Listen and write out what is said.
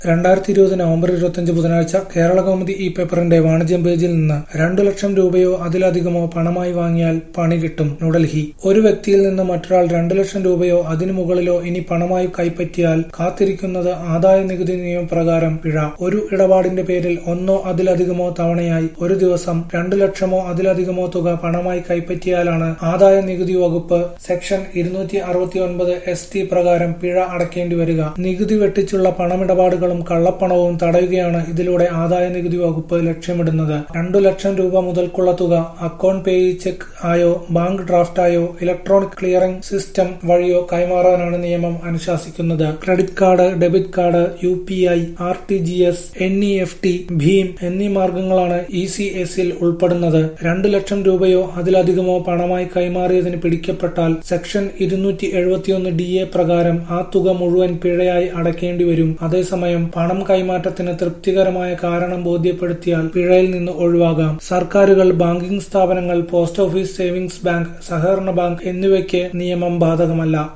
രണ്ടായിരത്തി ഇരുപത് നവംബർ ഇരുപത്തിയഞ്ച് ബുധനാഴ്ച കേരള കൗമുദി ഈ പേപ്പറിന്റെ വാണിജ്യം പേജിൽ നിന്ന് രണ്ടു ലക്ഷം രൂപയോ അതിലധികമോ പണമായി വാങ്ങിയാൽ പണി കിട്ടും ന്യൂഡൽഹി ഒരു വ്യക്തിയിൽ നിന്ന് മറ്റൊരാൾ രണ്ടു ലക്ഷം രൂപയോ അതിനു മുകളിലോ ഇനി പണമായി കൈപ്പറ്റിയാൽ കാത്തിരിക്കുന്നത് ആദായ നികുതി നിയമപ്രകാരം പിഴ ഒരു ഇടപാടിന്റെ പേരിൽ ഒന്നോ അതിലധികമോ തവണയായി ഒരു ദിവസം രണ്ടു ലക്ഷമോ അതിലധികമോ തുക പണമായി കൈപ്പറ്റിയാലാണ് ആദായ നികുതി വകുപ്പ് സെക്ഷൻ ഇരുന്നൂറ്റി അറുപത്തി ഒൻപത് എസ് ടി പ്രകാരം പിഴ അടയ്ക്കേണ്ടി വരിക നികുതി വെട്ടിച്ചുള്ള പണമിടപാടുകളും കള്ളപ്പണവും തടയുകയാണ് ഇതിലൂടെ ആദായ നികുതി വകുപ്പ് ലക്ഷ്യമിടുന്നത് രണ്ടു ലക്ഷം രൂപ മുതൽക്കുള്ള തുക അക്കൗണ്ട് പേയി ചെക്ക് ആയോ ബാങ്ക് ഡ്രാഫ്റ്റായോ ഇലക്ട്രോണിക് ക്ലിയറിംഗ് സിസ്റ്റം വഴിയോ കൈമാറാനാണ് നിയമം അനുശാസിക്കുന്നത് credit card debit card U P I R T G S N E F T ഭീം എന്നീ മാർഗങ്ങളാണ് ഇ സി എസിൽ ഉൾപ്പെടുന്നത് രണ്ടു ലക്ഷം രൂപയോ അതിലധികമോ പണമായി കൈമാറിയതിന് പിടിക്കപ്പെട്ടാൽ സെക്ഷൻ ഇരുന്നൂറ്റി എഴുപത്തിയൊന്ന് ഡി എ പ്രകാരം ആ തുക മുഴുവൻ പിഴയായി അടയ്ക്കേണ്ടി വരും അതേസമയം പണം കൈമാറ്റത്തിന് തൃപ്തികരമായ കാരണം ബോധ്യപ്പെടുത്തിയാൽ പിഴയിൽ നിന്ന് ഒഴിവാകാം സർക്കാരുകൾ ബാങ്കിംഗ് സ്ഥാപനങ്ങൾ പോസ്റ്റ് ഓഫീസ് സേവിംഗ്സ് ബാങ്ക് സഹകരണ ബാങ്ക് എന്നിവയ്ക്ക് നിയമം ബാധകമല്ല